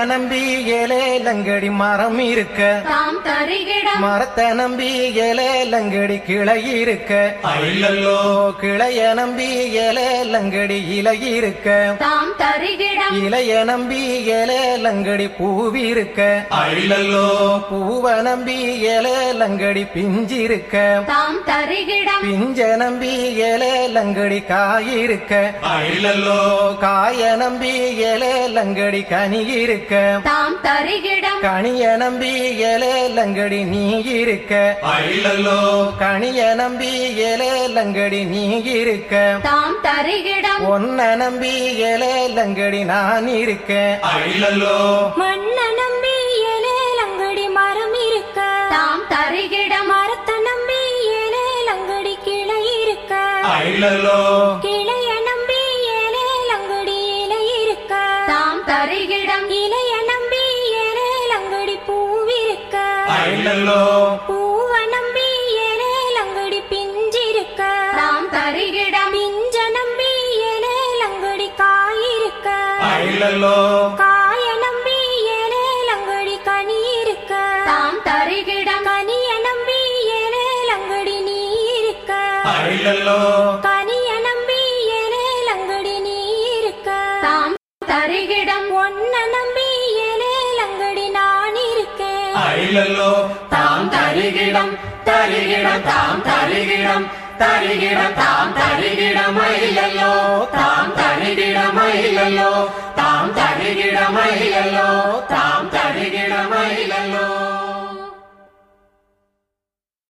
நம்பி ஏலேலங்கடி மரம் இருக்க தாம் தருகிடம் மரத்தை நம்பி ஏலேலங்கடி கிளை இருக்க ஐலல்லோ கிளைய நம்பி ஏலேலங்கடி இலை இருக்க தாம் தருகிடம் இலைய நம்பி ஏலேலங்கடி பூவி இருக்க ஐலல்லோ பூவ நம்பி ஏலேலங்கடி பிஞ்சு இருக்க தாம் தருகிடம் பிஞ்ச நம்பி ஏலேலங்கடி காய் இருக்க ஐலல்லோ காய நம்பி ஏலேலங்கடி கனி இருக்க தாம் தருகிடம் கனிய நம்பி ஏலேலங்கடி நீ இருக்க ஐலல்லோ கனிய நம்பி ஏலேலங்கடி நீ இருக்க தாம் தருகிடம் ஒன்ன நம்பி ஏலேலங்கடி நான் இருக்க ஐலல்லோ மண்ண நம்பி ஏலேலங்கடி மரம் இருக்க தாம் தருகிடம் மரத்தை நம்பி ஏலேலங்கடி கிளை இருக்க ஐலல்லோ கிளைய நம்பி ஏலேலங்கடி இலை இருக்க தாம் தருகிடம் இலைய நம்பி ஏலேலங்கடி பூவிருக்க ஐலல்லோ பூவ நம்பி ஏலேலங்கடி பிஞ்சிருக்க தாம் தருகிடம் பிஞ்ச நம்பி ஏலேலங்கடி காயிருக்க ஐலல்லோ காய நம்பி ஏலேலங்கடி கனி இருக்க தாம் தருகிடம் கனிய நம்பி ஏலேலங்கடி நீ இருக்க ஐலல்லோ கனிய நம்பி ஏலேலங்கடி நீ இருக்க தாம் தருகிடம் ஒன்ன நம்பி ஏலேலங்கடி நான் இருக்கேன் ஐலல்லோ தாம் தருகிடம் தருகிடம் தாம் தருகிடம் தருகிடம் தாம் தருகிடம் ஐலல்லோ தாம் தருகிடம் ஐலல்லோ தாம் தருகிடம் ஐலல்லோ தாம் தருகிடம் ஐலல்லோ